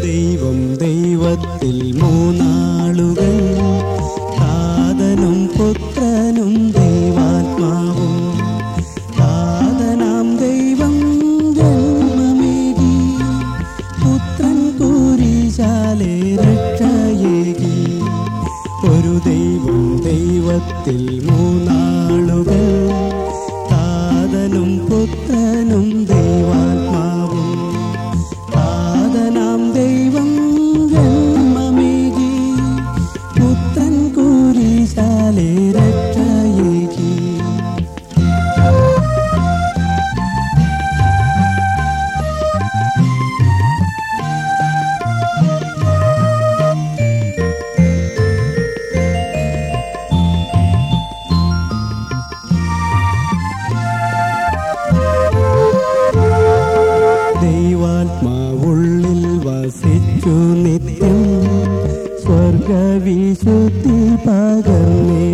ദൈവം ദൈവത്തിൽ മൂന്നാളുകൾ താതനും പുത്രനും ദൈവാത്മാവും താതനാം ദൈവം ജന്മമേകി പുത്രൻ കുരിശാലെ രക്ഷയേകി ഒരു ദൈവം ദൈവത്തിൽ മൂന്നാളുകൾ താതനും പുത്രനും ദൈവാത്മാവും താതനാം ദൈവം ജന്മമേകി പുത്രൻ കുരിശാലെ രക്ഷയേകി ദൈവാത്മാവുള്ളിൽ വസിച്ചു നിത്യം സ്വർഗവിശുദ്ധി പകർന്നേ